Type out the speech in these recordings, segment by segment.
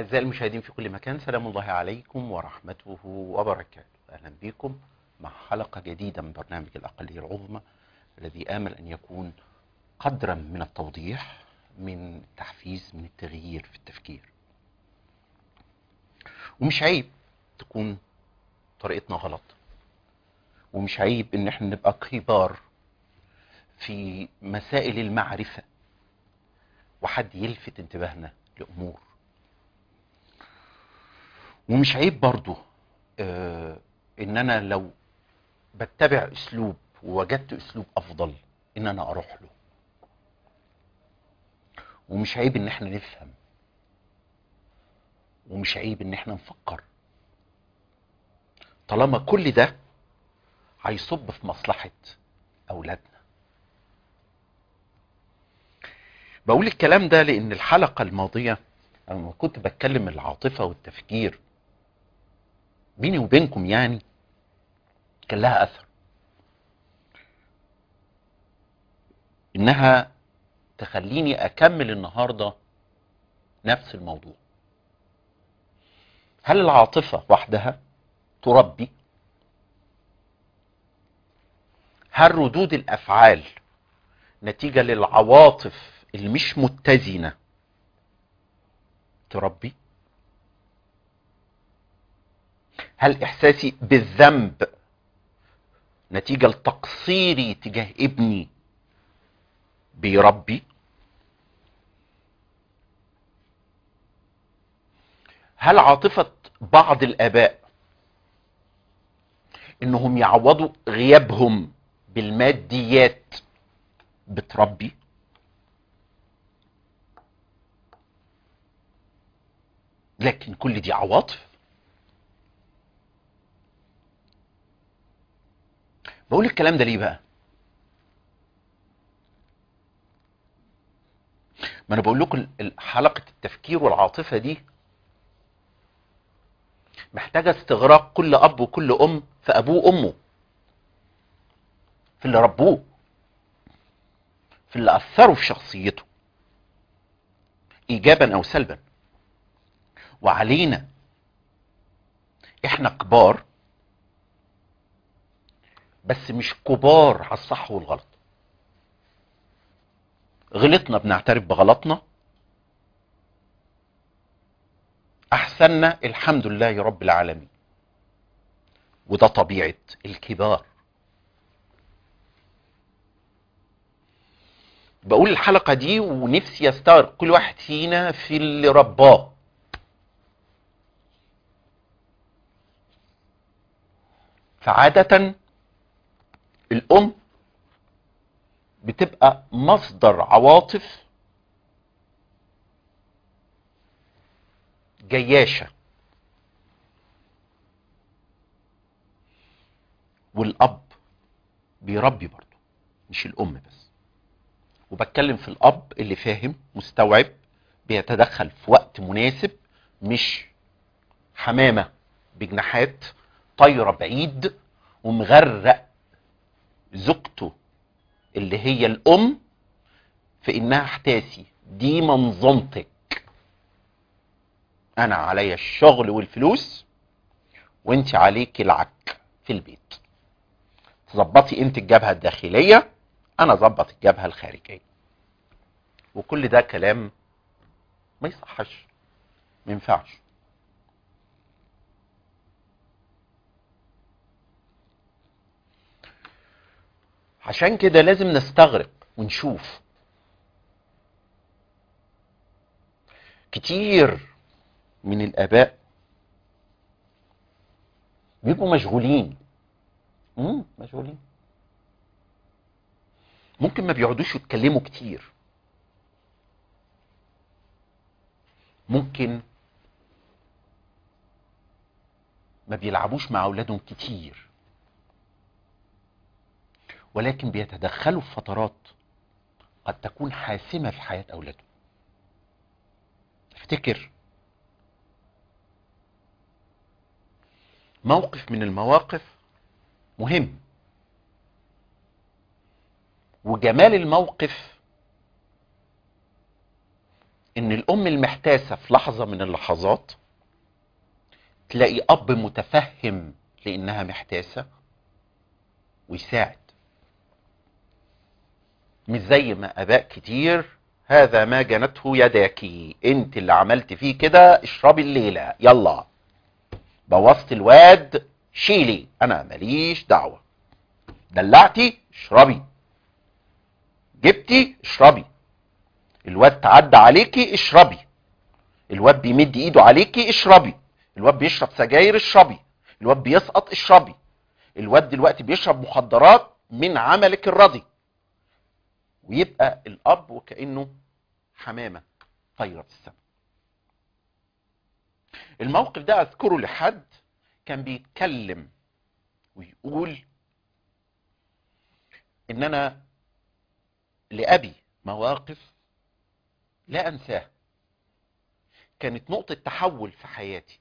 أعزائي المشاهدين في كل مكان سلام الله عليكم ورحمته وبركاته أهلا بكم مع حلقة جديدة من برنامج الأقلية العظمى الذي آمل أن يكون قدرا من التوضيح من التحفيز من التغيير في التفكير ومش عيب تكون طريقتنا غلط ومش عيب ان احنا نبقى كبار في مسائل المعرفة وحد يلفت انتباهنا لأمور ومش عيب برضو آه ان انا لو بتبع اسلوب ووجدت اسلوب افضل ان انا اروح له ومش عيب ان احنا نفهم ومش عيب ان احنا نفكر طالما كل ده هيصب في مصلحة اولادنا بقول الكلام ده لان الحلقة الماضية لما كنت بتكلم العاطفة والتفكير بيني وبينكم يعني كان لها اثر انها تخليني اكمل النهارده نفس الموضوع هل العاطفه وحدها تربي هل ردود الافعال نتيجه للعواطف اللي مش متزنه تربي هل احساسي بالذنب نتيجه لتقصيري تجاه ابني بيربي هل عاطفة بعض الآباء إنهم يعوضوا غيابهم بالماديات بتربي لكن كل دي عواطف بقول الكلام ده ليه بقى ما انا بقول لكم حلقه التفكير والعاطفه دي محتاجه استغراق كل اب وكل ام في ابوه وامه في اللي ربوه في اللي اثروا في شخصيته ايجابا او سلبا وعلينا احنا كبار بس مش كبار على الصح والغلط غلطنا بنعترف بغلطنا احسننا الحمد لله رب العالمين وده طبيعه الكبار بقول الحلقه دي ونفسي يستغرق كل واحد فينا في اللي رباه فعاده الام بتبقى مصدر عواطف جياشة والأب بيربي برضه مش الأم بس وبتكلم في الأب اللي فاهم مستوعب بيتدخل في وقت مناسب مش حمامة بجناحات طايرة بعيد ومغرق زوجته اللي هي الام في انها احتاسي دي منظومتك انا عليا الشغل والفلوس وانت عليك العك في البيت تظبطي انت الجبهه الداخليه انا اظبط الجبهه الخارجيه وكل ده كلام ما يصحش ما ينفعش عشان كده لازم نستغرق ونشوف كتير من الاباء بيبقوا مشغولين امم مشغولين ممكن ما بيقعدوش يتكلموا كتير ممكن ما بيلعبوش مع اولادهم كتير ولكن بيتدخلوا في فترات قد تكون حاسمه في حياه اولادهم افتكر موقف من المواقف مهم وجمال الموقف ان الام المحتاسة في لحظة من اللحظات تلاقي اب متفهم لانها محتاسة ويساعد مش زي ما اباء كتير هذا ما جنته يداك انت اللي عملت فيه كده اشربي الليلة يلا بوظت الواد شيلي انا ماليش دعوة دلعتي اشربي جبتي اشربي الواد تعدى عليكي اشربي الواد بيمد ايده عليكي اشربي الواد بيشرب سجاير اشربي الواد بيسقط اشربي الواد دلوقتي بيشرب مخدرات من عملك الرضي ويبقى الاب وكانه حمامه طايره في السماء الموقف ده اذكره لحد كان بيتكلم ويقول ان انا لابي مواقف لا انساها كانت نقطه تحول في حياتي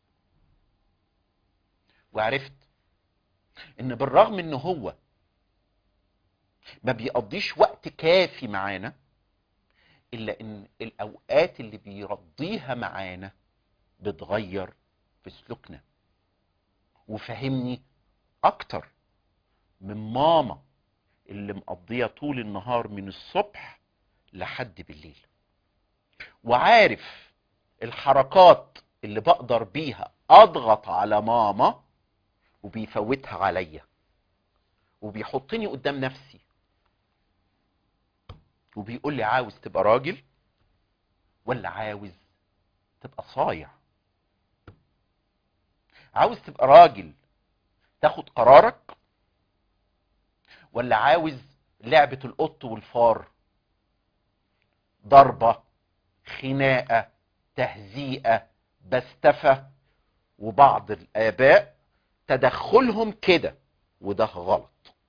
وعرفت ان بالرغم ان هو ما بيقضيش وقت كافي معانا الا ان الاوقات اللي بيرضيها معانا بتغير في سلوكنا وفهمني اكتر من ماما اللي مقضية طول النهار من الصبح لحد بالليل وعارف الحركات اللي بقدر بيها اضغط على ماما وبيفوتها عليا وبيحطني قدام نفسي وبيقول لي عاوز تبقى راجل ولا عاوز تبقى صايع عاوز تبقى راجل تاخد قرارك ولا عاوز لعبة القط والفار ضربة خناقة تهزيئة بستفة وبعض الآباء تدخلهم كده وده غلط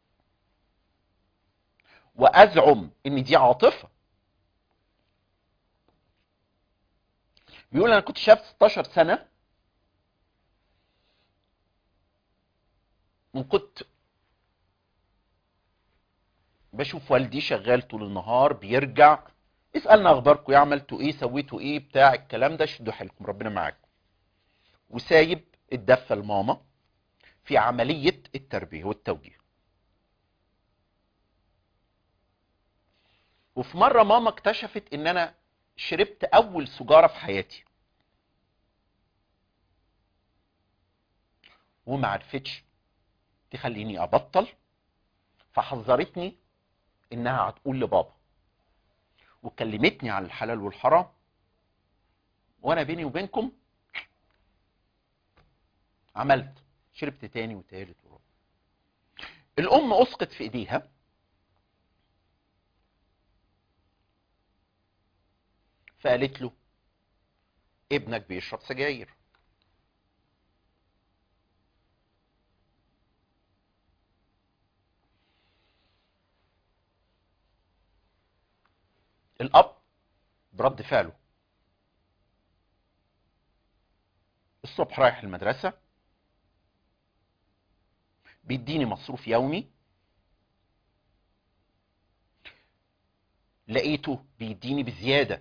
وأزعم إن دي عاطفة بيقول أنا كنت شاب 16 سنة وكنت بشوف والدي شغال طول النهار بيرجع اسألنا اخباركم ايه عملتوا ايه سويتوا ايه بتاع الكلام ده شدوا حيلكم ربنا معاكم وسايب الدفة لماما في عملية التربية والتوجيه وفي مرة ماما اكتشفت ان انا شربت اول سجارة في حياتي وما عرفتش تخليني ابطل فحذرتني انها هتقول لبابا وكلمتني عن الحلال والحرام وانا بيني وبينكم عملت شربت تاني وتالت ورابع الام اسقط في ايديها فقالت له ابنك بيشرب سجاير الاب برد فعله الصبح رايح المدرسة بيديني مصروف يومي لقيته بيديني بزيادة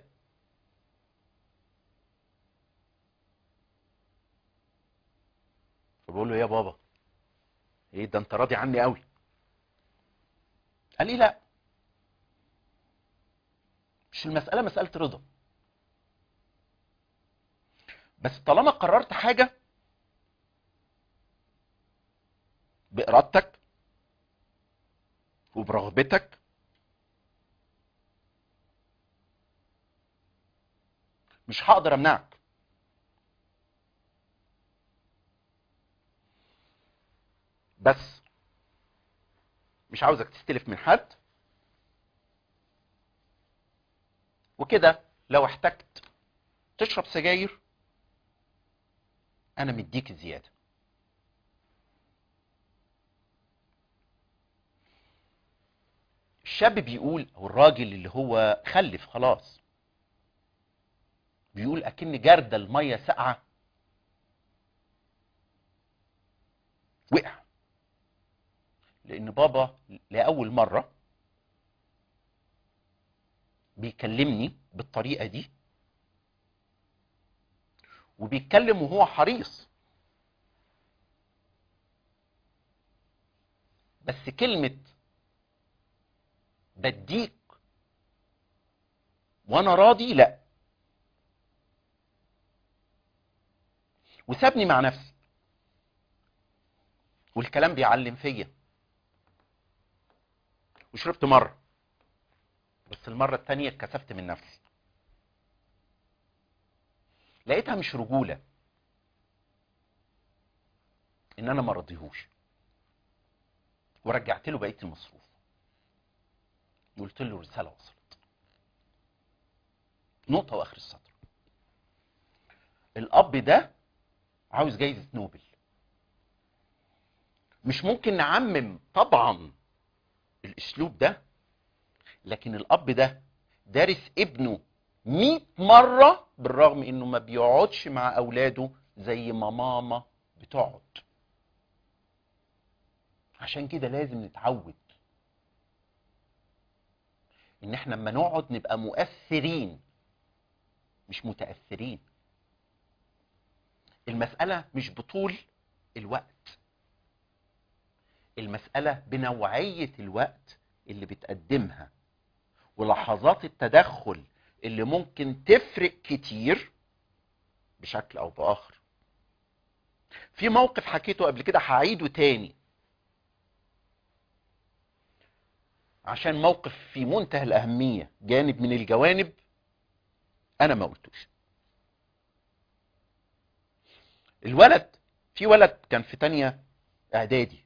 فبقول له يا بابا ايه ده انت راضي عني قوي قال لي لا مش المسألة مسألة رضا بس طالما قررت حاجة بإرادتك وبرغبتك مش هقدر امنعك بس مش عاوزك تستلف من حد وكده لو احتجت تشرب سجاير انا مديك الزياده الشاب بيقول او الراجل اللي هو خلف خلاص بيقول اكن جردل الميه ساقعه وقع لان بابا لاول مره بيكلمني بالطريقه دي وبيتكلم وهو حريص بس كلمة بديك وانا راضي لا وسابني مع نفسي والكلام بيعلم فيا وشربت مرة بس المرة التانية اتكسفت من نفسي لقيتها مش رجولة ان انا ما رضيهوش ورجعت له بقية المصروف قلت له رسالة وصلت نقطة واخر السطر الاب ده عاوز جايزة نوبل مش ممكن نعمم طبعا الاسلوب ده لكن الاب ده دارس ابنه 100 مرة بالرغم انه ما بيقعدش مع اولاده زي ما ماما بتقعد عشان كده لازم نتعود ان احنا لما نقعد نبقى مؤثرين مش متأثرين المسألة مش بطول الوقت المسألة بنوعية الوقت اللي بتقدمها ولحظات التدخل اللي ممكن تفرق كتير بشكل او باخر في موقف حكيته قبل كده هعيده تاني عشان موقف في منتهى الاهمية جانب من الجوانب انا ما قلتوش الولد في ولد كان في تانية اعدادي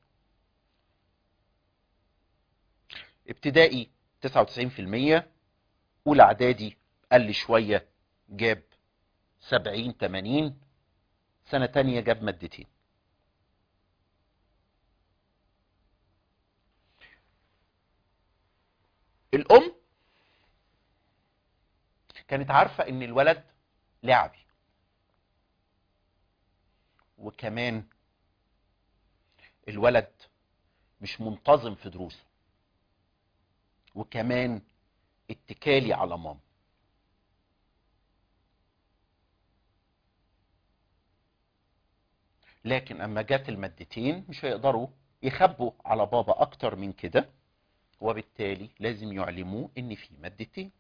ابتدائي 99% اولى اعدادي قل لي شوية جاب 70 80 سنة تانية جاب مادتين الام كانت عارفة ان الولد لعبي وكمان الولد مش منتظم في دروسه وكمان اتكالي على ماما لكن اما جات المادتين مش هيقدروا يخبوا على بابا اكتر من كده وبالتالي لازم يعلموه ان في مادتين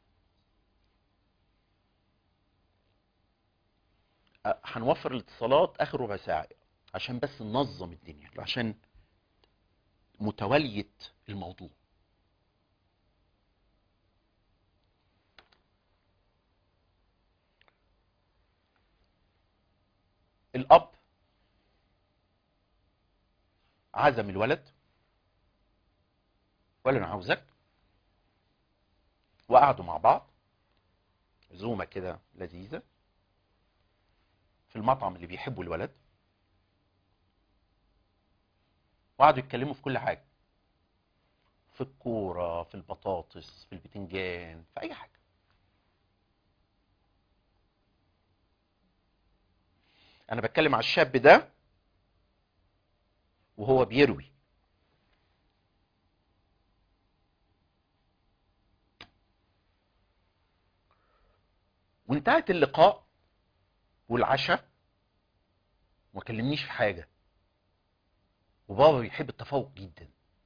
أه، هنوفر الاتصالات اخر ربع ساعه عشان بس ننظم الدنيا عشان متوليه الموضوع الاب عزم الولد وقال له انا عاوزك وقعدوا مع بعض عزومه كده لذيذه في المطعم اللي بيحبه الولد وقعدوا يتكلموا في كل حاجه في الكوره في البطاطس في البتنجان في اي حاجه انا بتكلم على الشاب ده وهو بيروي وانتهت اللقاء والعشاء وما كلمنيش في حاجه وبابا بيحب التفوق جدا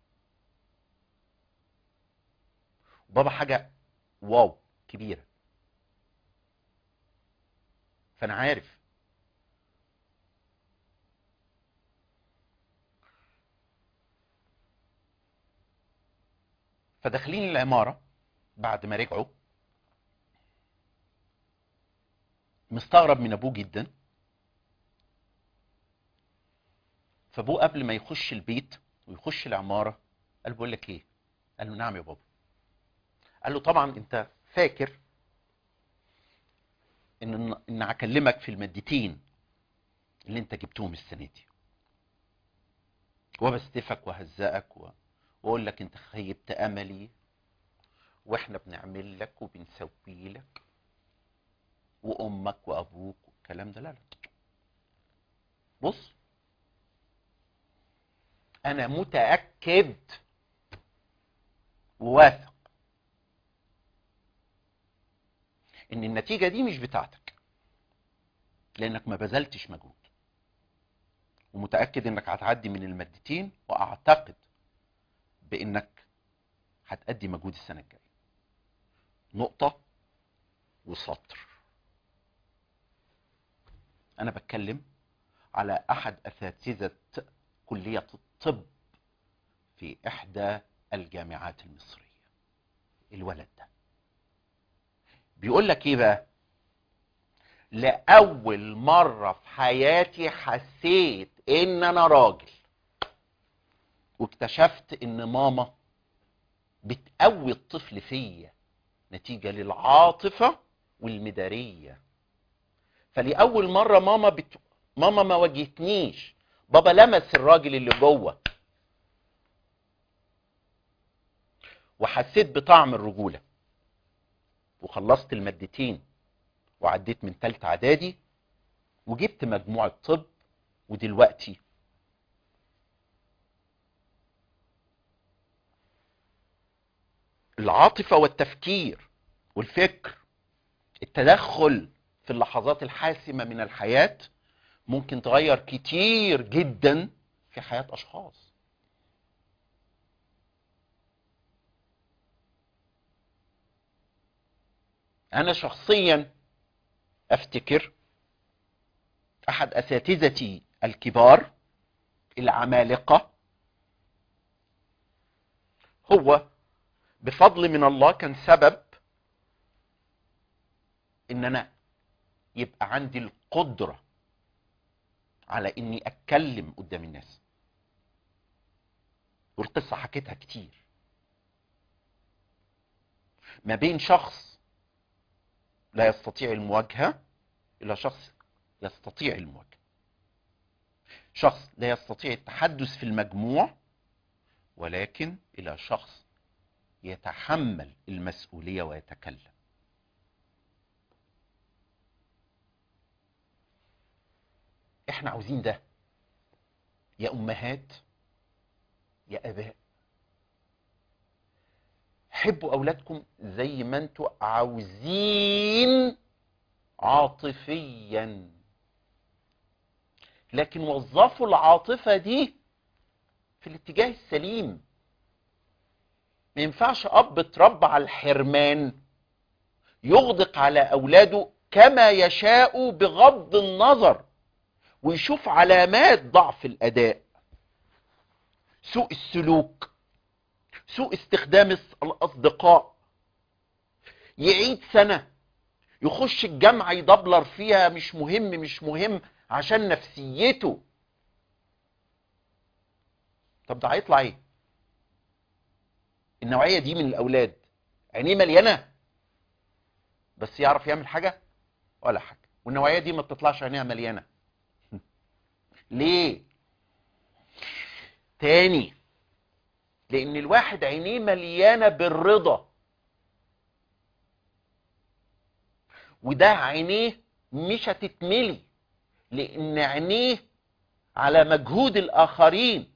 وبابا حاجه واو كبيره فانا عارف فداخلين العمارة بعد ما رجعوا مستغرب من ابوه جدا فابوه قبل ما يخش البيت ويخش العمارة قال بقول لك ايه قال له نعم يا بابا قال له طبعا انت فاكر ان ان هكلمك في المادتين اللي انت جبتهم السنه دي وبستفك وهزقك و... واقول لك انت خيبت املي واحنا بنعمل لك وبنسوي لك وامك وابوك والكلام ده لا لا بص انا متاكد وواثق ان النتيجه دي مش بتاعتك لانك ما بذلتش مجهود ومتاكد انك هتعدي من المادتين واعتقد بانك هتأدي مجهود السنه الجايه نقطه وسطر انا بتكلم على احد اساتذه كليه الطب في احدى الجامعات المصريه الولد ده بيقول لك ايه بقى لاول مره في حياتي حسيت ان انا راجل واكتشفت ان ماما بتقوي الطفل فيا نتيجه للعاطفه والمداريه فلاول مره ماما بت... ماما ما واجهتنيش بابا لمس الراجل اللي جوه وحسيت بطعم الرجوله وخلصت المادتين وعديت من تالتة اعدادي وجبت مجموع الطب ودلوقتي العاطفة والتفكير والفكر التدخل في اللحظات الحاسمة من الحياة ممكن تغير كتير جدا في حياة أشخاص أنا شخصيا أفتكر أحد أساتذتي الكبار العمالقة هو بفضل من الله كان سبب ان انا يبقى عندي القدرة على اني اتكلم قدام الناس والقصة حكيتها كتير ما بين شخص لا يستطيع المواجهة الى شخص يستطيع المواجهة شخص لا يستطيع التحدث في المجموع ولكن الى شخص يتحمل المسؤولية ويتكلم احنا عاوزين ده يا امهات يا اباء حبوا اولادكم زي ما انتوا عاوزين عاطفيا لكن وظفوا العاطفة دي في الاتجاه السليم ما ينفعش اب اتربى على الحرمان يغدق على اولاده كما يشاء بغض النظر ويشوف علامات ضعف الاداء سوء السلوك سوء استخدام الاصدقاء يعيد سنة يخش الجامعة يدبلر فيها مش مهم مش مهم عشان نفسيته طب ده هيطلع ايه النوعية دي من الاولاد عينيه مليانة بس يعرف يعمل حاجة ولا حاجة والنوعية دي ما بتطلعش عينيها مليانة ليه تاني لان الواحد عينيه مليانة بالرضا وده عينيه مش هتتملي لان عينيه على مجهود الاخرين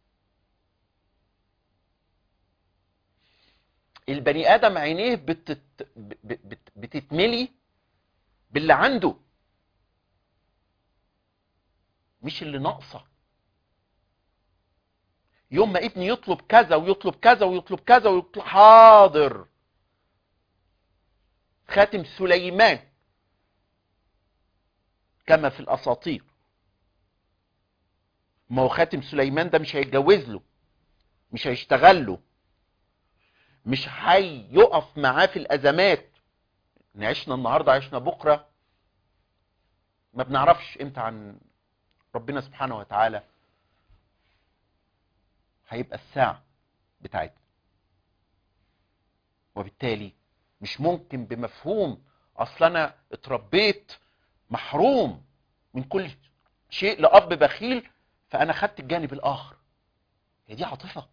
البني ادم عينيه بتت... بت... بتتملي باللي عنده مش اللي ناقصه يوم ما ابني يطلب كذا ويطلب كذا ويطلب كذا ويطلب حاضر خاتم سليمان كما في الاساطير ما هو خاتم سليمان ده مش هيتجوز له مش هيشتغل له مش هيقف معاه في الازمات عشنا النهارده عشنا بكره ما بنعرفش امتى عن ربنا سبحانه وتعالى هيبقى الساعة بتاعتنا وبالتالي مش ممكن بمفهوم اصل انا اتربيت محروم من كل شيء لاب بخيل فانا خدت الجانب الاخر هي دي عاطفه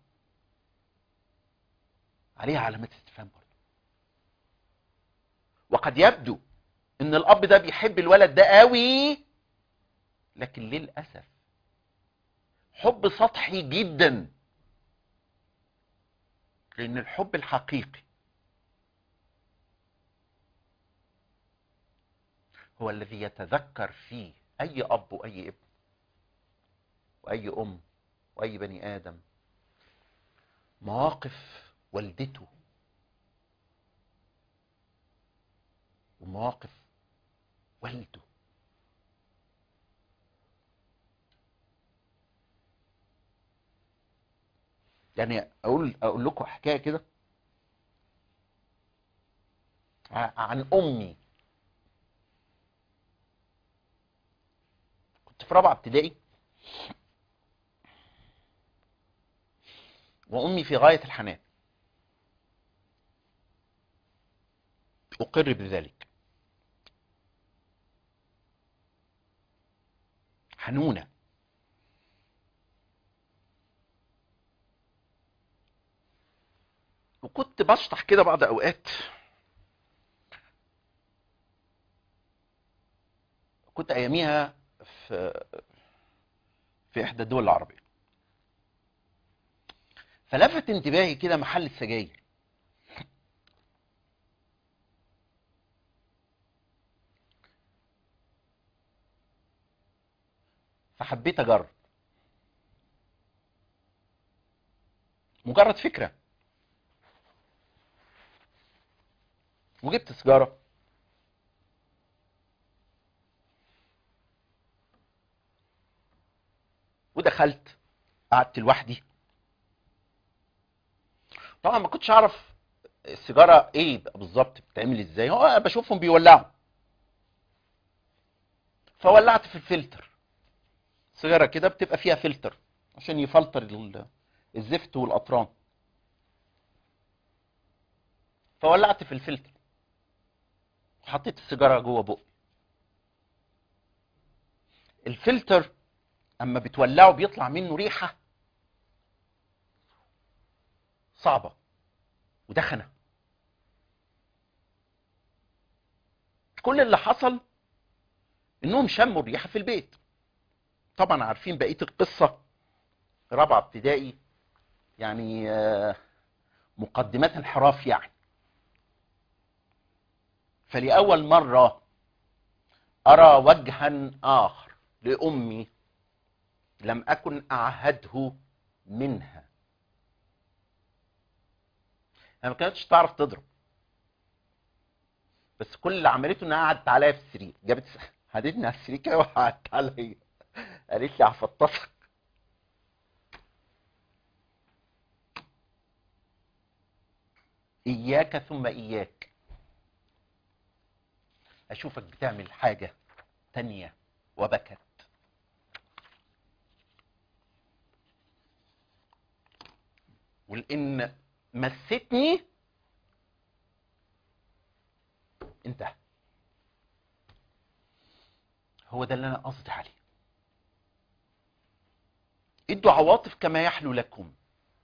عليها علامات استفهام برضه وقد يبدو ان الاب ده بيحب الولد ده قوي لكن للاسف حب سطحي جدا لان الحب الحقيقي هو الذي يتذكر فيه اي اب واي ابن واي ام واي بني ادم مواقف والدته ومواقف والده يعني اقول اقول لكم حكايه كده ع- عن امي كنت في رابعه ابتدائي وامي في غايه الحنان اقر بذلك حنونه وكنت بشطح كده بعض اوقات كنت اياميها في في احدى الدول العربيه فلفت انتباهي كده محل السجاير فحبيت اجرب مجرد فكره وجبت سيجاره ودخلت قعدت لوحدي طبعا ما كنتش اعرف السيجاره ايه بالظبط بتتعمل ازاي هو بشوفهم بيولعوا فولعت في الفلتر سيجاره كده بتبقى فيها فلتر عشان يفلتر ال- الزفت والاطران فولعت في الفلتر وحطيت السيجاره جوه بقي الفلتر اما بتولعه بيطلع منه ريحه صعبه ودخنه كل اللي حصل انهم شموا الريحه في البيت طبعا عارفين بقيه القصه رابعه ابتدائي يعني آه، مقدمات انحراف يعني فلأول مرة أرى وجها آخر لأمي لم أكن أعهده منها هي ما كانتش تعرف تضرب بس كل اللي عملته انها قعدت عليا في السرير جابت خدتني على السرير كده وقعدت عليا قالت لي هفطسك إياك ثم إياك اشوفك بتعمل حاجة تانية وبكت ولان مستني انتهى هو ده اللي انا قصدي عليه ادوا عواطف كما يحلو لكم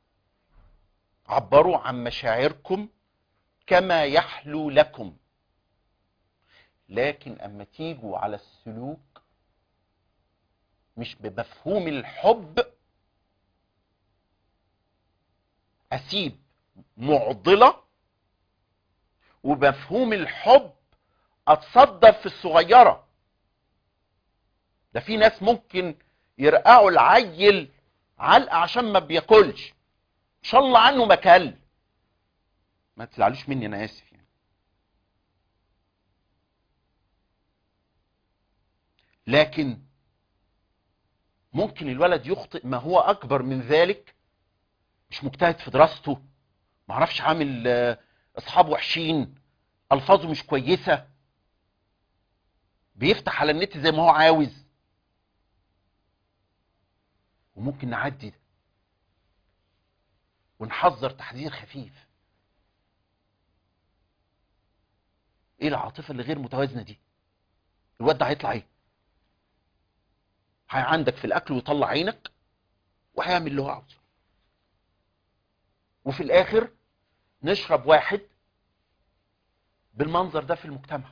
عبروا عن مشاعركم كما يحلو لكم لكن اما تيجوا على السلوك مش بمفهوم الحب اسيب معضله وبمفهوم الحب اتصدر في الصغيره ده في ناس ممكن يرقعوا العيل علقه عشان ما بياكلش ان شاء الله عنه ما كل ما تزعلوش مني انا اسف يعني لكن ممكن الولد يخطئ ما هو اكبر من ذلك مش مجتهد في دراسته معرفش عامل آه، اصحاب وحشين الفاظه مش كويسه بيفتح على النت زي ما هو عاوز وممكن نعدي ده ونحذر تحذير خفيف ايه العاطفه اللي غير متوازنه دي الواد ده هيطلع ايه هي عندك في الاكل ويطلع عينك وهيعمل اللي هو عاوزه وفي الاخر نشرب واحد بالمنظر ده في المجتمع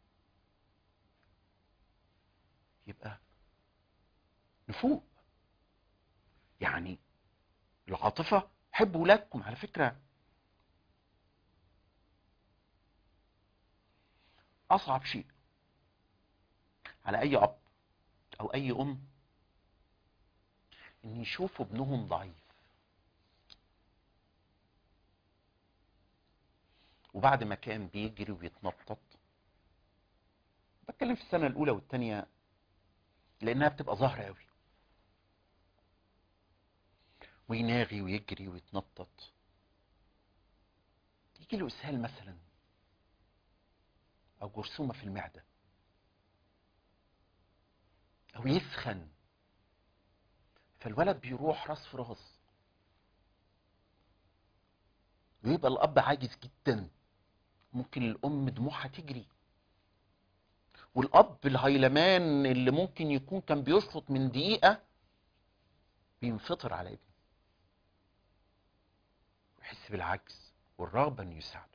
يبقى نفوق يعني العاطفة حبوا ولادكم على فكرة أصعب شيء على اي اب او اي ام ان يشوفوا ابنهم ضعيف وبعد ما كان بيجري ويتنطط بتكلم في السنه الاولى والثانيه لانها بتبقى ظاهره قوي ويناغي ويجري ويتنطط يجي له اسهال مثلا او جرثومه في المعده او يسخن فالولد بيروح راس في راس ويبقى الاب عاجز جدا ممكن الام دموعها تجري والاب الهيلمان اللي ممكن يكون كان بيشفط من دقيقه بينفطر على ابنه ويحس بالعجز والرغبه انه يساعده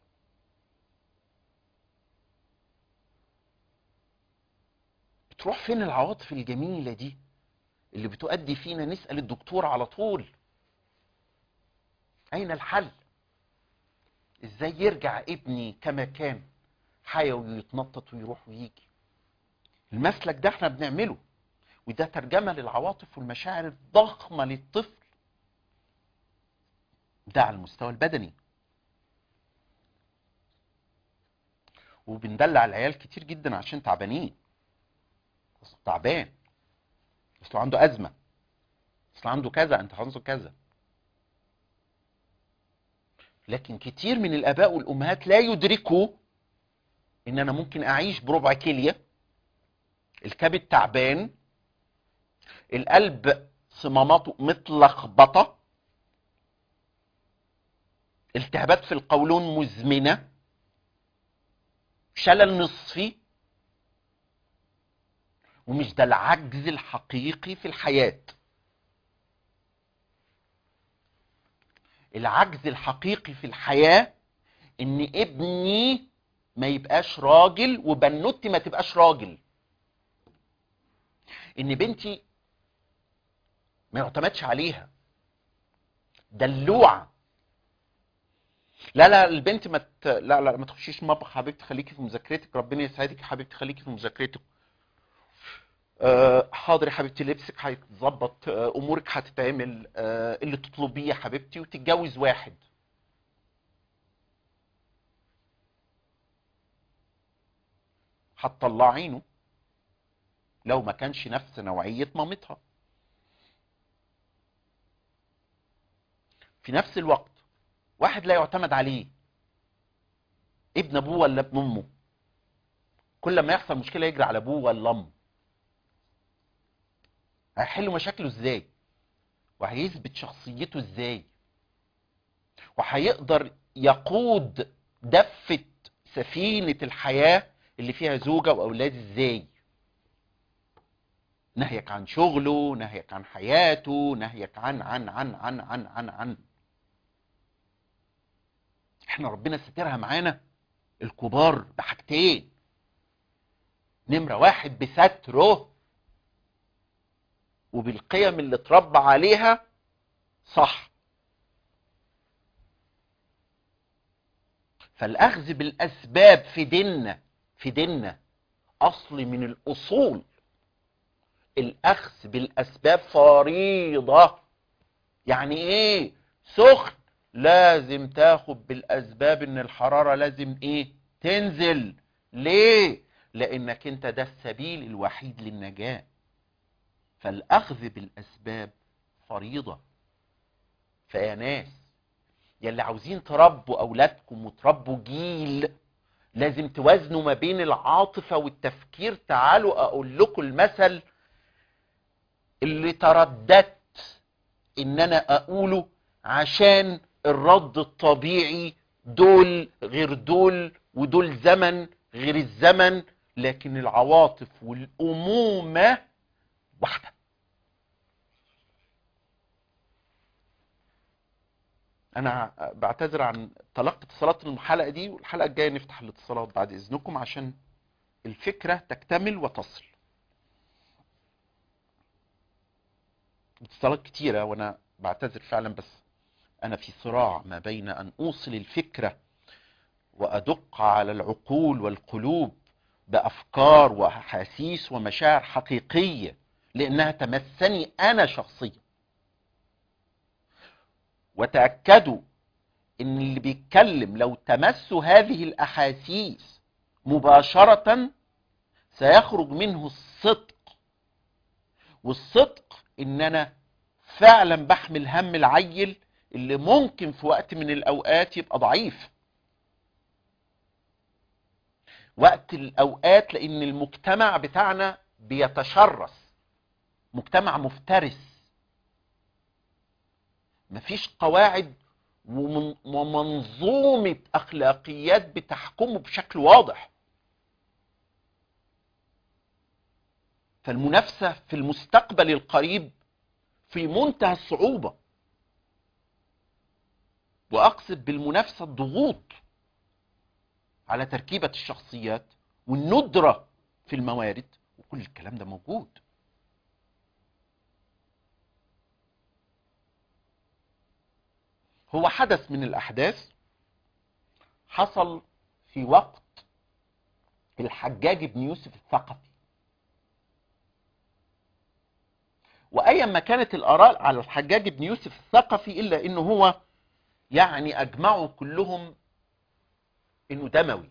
بتروح فين العواطف الجميله دي اللي بتؤدي فينا نسال الدكتور على طول اين الحل ازاي يرجع ابني كما كان حيوي ويتنطط ويروح ويجي المسلك ده احنا بنعمله وده ترجمه للعواطف والمشاعر الضخمه للطفل ده على المستوى البدني وبندلع العيال كتير جدا عشان تعبانين اصله تعبان اصله عنده ازمه اصله عنده كذا انت عنده كذا لكن كتير من الاباء والامهات لا يدركوا ان انا ممكن اعيش بربع كليه الكبد تعبان القلب صماماته متلخبطه التهابات في القولون مزمنه شلل نصفي ومش ده العجز الحقيقي في الحياه العجز الحقيقي في الحياه ان ابني ما يبقاش راجل وبنوتي ما تبقاش راجل ان بنتي ما يعتمدش عليها دلوعه لا لا البنت ما ت... لا لا ما تخشيش مطبخ حبيبتي خليكي في مذاكرتك ربنا يسعدك يا حبيبتي خليكي في مذاكرتك أه حاضر يا حبيبتي لبسك هيتظبط أه امورك هتتعمل أه اللي تطلبيه يا حبيبتي وتتجوز واحد هتطلع عينه لو ما كانش نفس نوعية مامتها في نفس الوقت واحد لا يعتمد عليه ابن ابوه ولا ابن امه كل ما يحصل مشكلة يجري على ابوه ولا امه هيحل مشاكله ازاي وهيثبت شخصيته ازاي وهيقدر يقود دفة سفينة الحياة اللي فيها زوجة واولاد ازاي نهيك عن شغله نهيك عن حياته نهيك عن عن عن عن عن عن عن احنا ربنا سترها معانا الكبار بحاجتين نمرة واحد بستره وبالقيم اللي اتربى عليها صح فالاخذ بالاسباب في ديننا في ديننا اصل من الاصول الاخذ بالاسباب فريضه يعني ايه سخن لازم تاخد بالاسباب ان الحراره لازم ايه تنزل ليه لانك انت ده السبيل الوحيد للنجاه فالاخذ بالاسباب فريضه فيا ناس يلي عاوزين تربوا اولادكم وتربوا جيل لازم توازنوا ما بين العاطفه والتفكير تعالوا اقول لكم المثل اللي ترددت ان انا اقوله عشان الرد الطبيعي دول غير دول ودول زمن غير الزمن لكن العواطف والامومه واحده انا بعتذر عن تلقي اتصالات الحلقه دي والحلقه الجايه نفتح الاتصالات بعد اذنكم عشان الفكره تكتمل وتصل اتصالات كتيره وانا بعتذر فعلا بس انا في صراع ما بين ان اوصل الفكره وادق على العقول والقلوب بافكار واحاسيس ومشاعر حقيقيه لانها تمسني انا شخصيا وتاكدوا ان اللي بيتكلم لو تمسوا هذه الاحاسيس مباشره سيخرج منه الصدق والصدق ان انا فعلا بحمل هم العيل اللي ممكن في وقت من الاوقات يبقى ضعيف وقت الاوقات لان المجتمع بتاعنا بيتشرس مجتمع مفترس مفيش قواعد ومن- ومنظومة اخلاقيات بتحكمه بشكل واضح فالمنافسة في المستقبل القريب في منتهى الصعوبة واقصد بالمنافسة الضغوط على تركيبة الشخصيات والندرة في الموارد وكل الكلام ده موجود هو حدث من الأحداث حصل في وقت الحجاج بن يوسف الثقفي وأيا ما كانت الآراء على الحجاج بن يوسف الثقفي إلا إنه هو يعني أجمعوا كلهم إنه دموي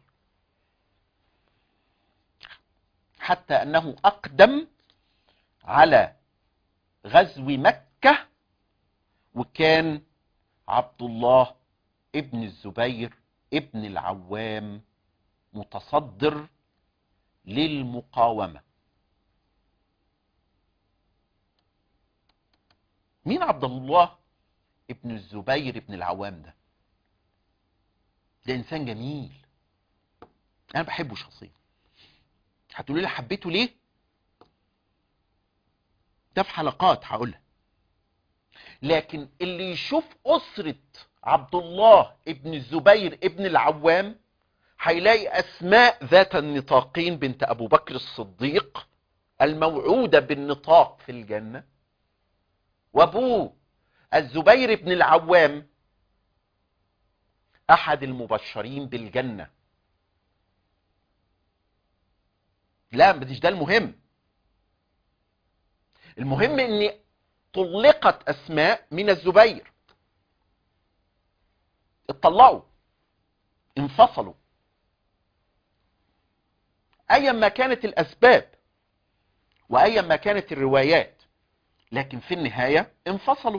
حتى أنه أقدم على غزو مكة وكان عبد الله ابن الزبير ابن العوام متصدر للمقاومة مين عبد الله ابن الزبير ابن العوام ده ده انسان جميل انا بحبه شخصيا هتقولوا لي حبيته ليه ده في حلقات هقولها لكن اللي يشوف أسرة عبد الله ابن الزبير ابن العوام هيلاقي أسماء ذات النطاقين بنت أبو بكر الصديق الموعودة بالنطاق في الجنة وأبوه الزبير بن العوام أحد المبشرين بالجنة لا مش ده المهم المهم ان طلقت اسماء من الزبير اتطلقوا انفصلوا ايا ما كانت الاسباب وايا ما كانت الروايات لكن في النهايه انفصلوا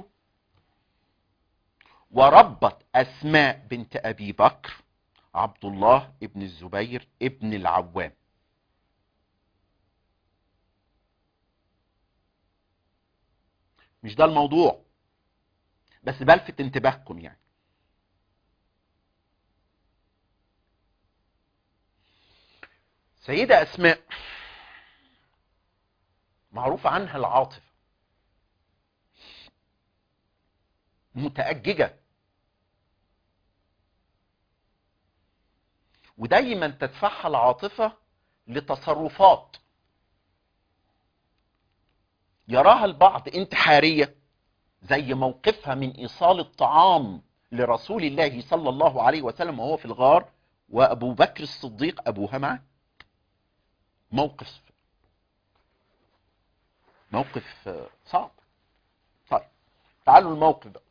وربت اسماء بنت ابي بكر عبد الله ابن الزبير ابن العوام مش ده الموضوع بس بلفت انتباهكم يعني سيدة أسماء معروف عنها العاطفة متأججة ودايما تدفعها العاطفة لتصرفات يراها البعض انتحارية زي موقفها من إيصال الطعام لرسول الله صلى الله عليه وسلم وهو في الغار وأبو بكر الصديق أبوها معه موقف موقف صعب طيب تعالوا الموقف ده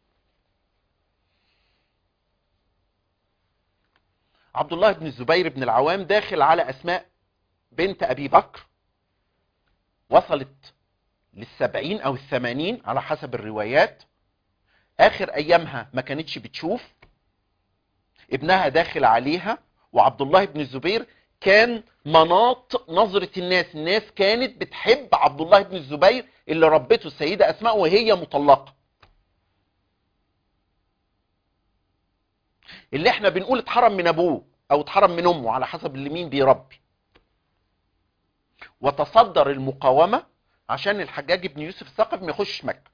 عبد الله بن الزبير بن العوام داخل على أسماء بنت أبي بكر وصلت للسبعين او الثمانين على حسب الروايات اخر ايامها ما كانتش بتشوف ابنها داخل عليها وعبد الله بن الزبير كان مناط نظرة الناس الناس كانت بتحب عبد الله بن الزبير اللي ربته السيدة اسماء وهي مطلقة اللي احنا بنقول اتحرم من ابوه او اتحرم من امه على حسب اللي مين بيربي وتصدر المقاومة عشان الحجاج بن يوسف الثقفي ما يخش مكة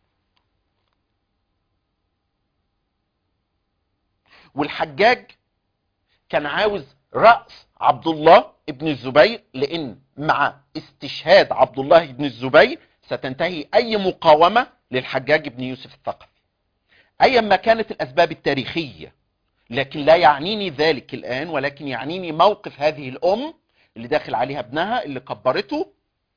والحجاج كان عاوز رأس عبد الله ابن الزبير لأن مع استشهاد عبد الله بن الزبير ستنتهي أي مقاومة للحجاج بن يوسف الثقفي أيا ما كانت الأسباب التاريخية لكن لا يعنيني ذلك الآن ولكن يعنيني موقف هذه الأم اللي داخل عليها ابنها اللي كبرته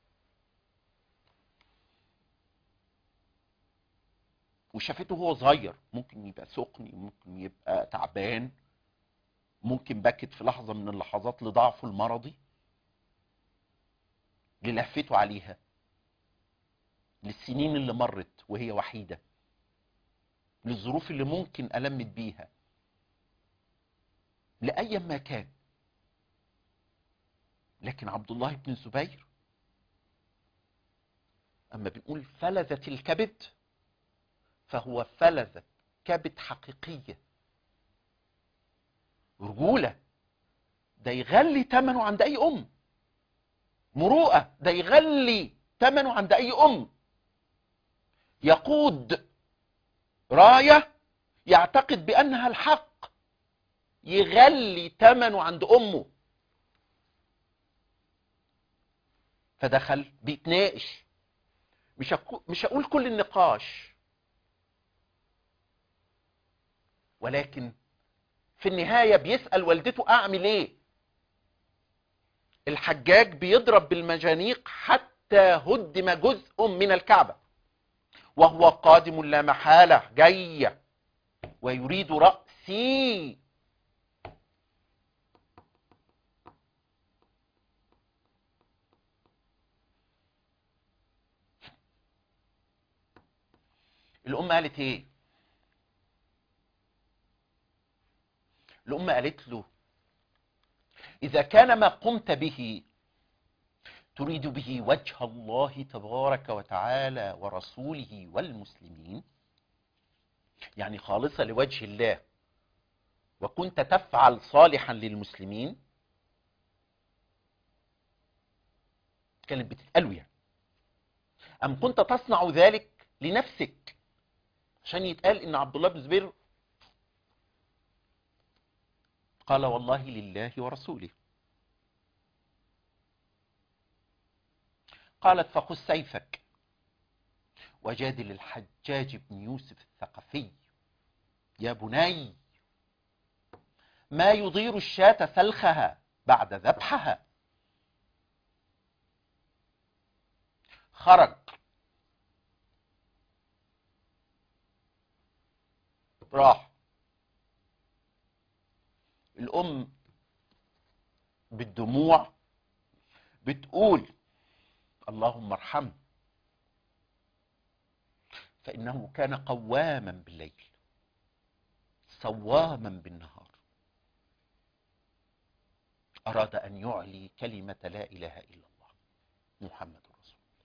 وشافته وهو صغير ممكن يبقى سخن ممكن يبقى تعبان ممكن بكت في لحظة من اللحظات لضعفه المرضي للهفته عليها للسنين اللي مرت وهي وحيدة للظروف اللي ممكن ألمت بيها لأي ما كان لكن عبد الله بن الزبير أما بنقول فلذة الكبد فهو فلذة كبد حقيقية رجولة ده يغلي ثمنه عند أي أم مروءة ده يغلي ثمنه عند أي أم يقود راية يعتقد بأنها الحق يغلي ثمنه عند أمه فدخل بيتناقش مش مش هقول كل النقاش ولكن في النهاية بيسأل والدته أعمل إيه الحجاج بيضرب بالمجانيق حتى هدم جزء من الكعبة وهو قادم لا محالة جاي ويريد رأسي الأم قالت إيه الأم قالت له إذا كان ما قمت به تريد به وجه الله تبارك وتعالى ورسوله والمسلمين يعني خالصة لوجه الله وكنت تفعل صالحا للمسلمين كانت بتتقاله يعني أم كنت تصنع ذلك لنفسك عشان يتقال إن عبد الله بن زبير قال والله لله ورسوله قالت فخذ سيفك وجادل الحجاج بن يوسف الثقفي يا بني ما يضير الشاة سلخها بعد ذبحها خرج راح الأم بالدموع بتقول اللهم ارحمه فإنه كان قواما بالليل صواما بالنهار أراد أن يعلي كلمة لا إله إلا الله محمد رسول الله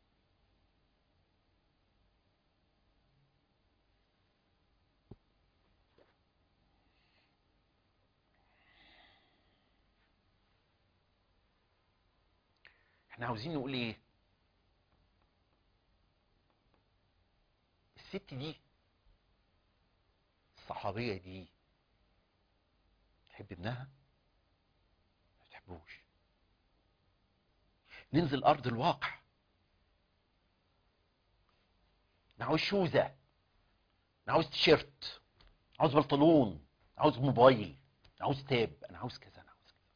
احنا عاوزين نقول ايه الست دي الصحابية دي تحب ابنها ما تحبوش ننزل ارض الواقع انا عاوز شوزة انا عاوز تيشيرت عاوز بنطلون عاوز موبايل عاوز تاب انا عاوز كذا انا عاوز كذا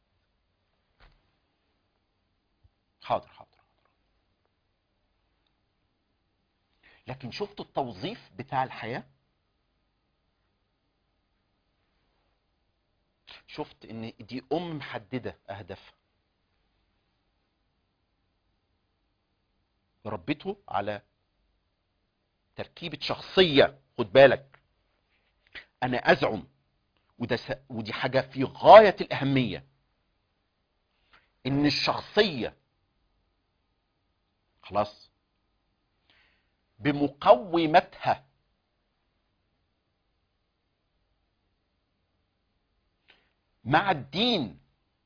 حاضر حاضر حاضر لكن شفت التوظيف بتاع الحياة شفت ان دي ام محددة اهدافها ربته على تركيبة شخصية خد بالك انا ازعم وده س... ودي حاجة في غاية الاهمية ان الشخصية خلاص بمقومتها مع الدين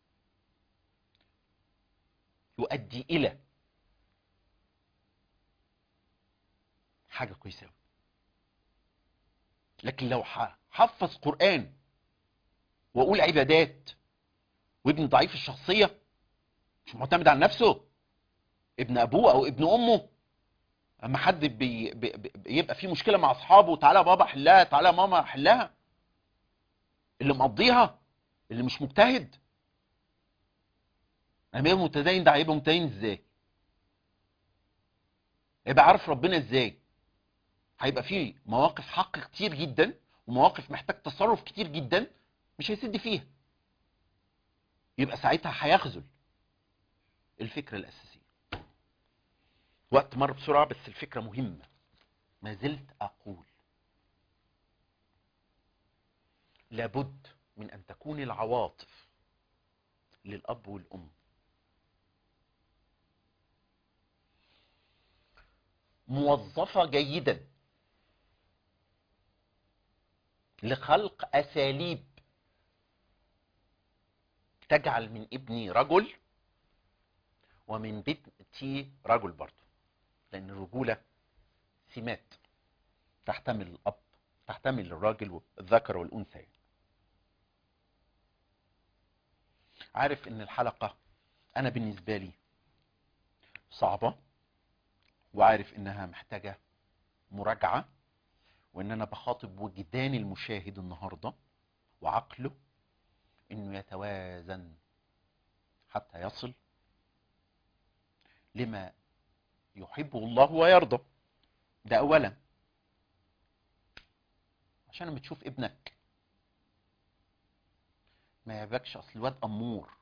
يؤدي الى حاجه كويسه أوي. لكن لو ح- حفظ قران واقول عبادات وابن ضعيف الشخصيه مش معتمد على نفسه ابن ابوه او ابن امه اما حد بي بي بي- بيبقى في مشكله مع اصحابه تعالى يا بابا حلها تعالى يا ماما حلها اللي مقضيها اللي مش مجتهد لما يبقى متدين ده هيبقى متدين ازاي يبقى عارف ربنا ازاي هيبقى فيه مواقف حق كتير جدا ومواقف محتاج تصرف كتير جدا مش هيسد فيها يبقى ساعتها هيخذل الفكرة الأساسية وقت مر بسرعة بس الفكرة مهمة ما زلت أقول لابد من أن تكون العواطف للأب والأم موظفة جيدا لخلق أساليب تجعل من ابني رجل ومن بنتي رجل برضه لأن الرجولة سمات تحتمل الأب تحتمل الراجل والذكر والأنثى عارف ان الحلقة انا بالنسبة لي صعبة وعارف انها محتاجة مراجعة وان انا بخاطب وجدان المشاهد النهاردة وعقله انه يتوازن حتى يصل لما يحبه الله ويرضى ده اولا عشان لما تشوف ابنك ما يعجبكش اصل الواد امور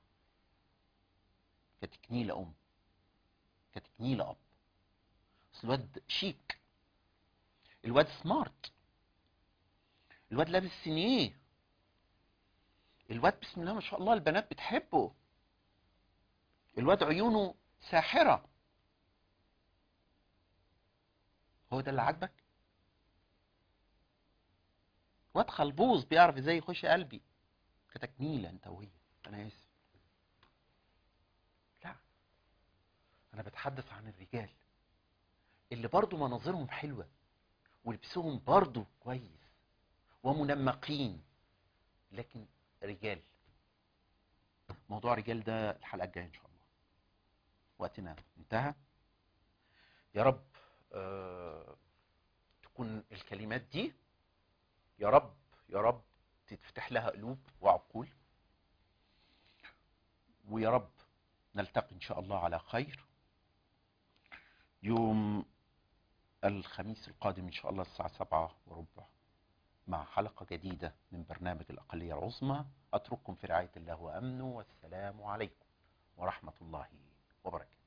كتكنيلة ام كتكنيلة اب اصل الواد شيك الواد سمارت الواد لابس سينيه الواد بسم الله ما شاء الله البنات بتحبه الواد عيونه ساحرة هو ده اللي عاجبك واد خلبوز بيعرف ازاي يخش قلبي كتكميلة انت وهي انا اسف لا انا بتحدث عن الرجال اللي برضو مناظرهم حلوة ولبسهم برضو كويس ومنمقين لكن رجال موضوع رجال ده الحلقة الجاية ان شاء الله وقتنا انتهى يا رب آه تكون الكلمات دي يا رب يا رب تتفتح لها قلوب وعقول ويا رب نلتقي ان شاء الله على خير يوم الخميس القادم ان شاء الله الساعة سبعة وربع مع حلقة جديدة من برنامج الأقلية العظمى أترككم في رعاية الله وأمنه والسلام عليكم ورحمة الله وبركاته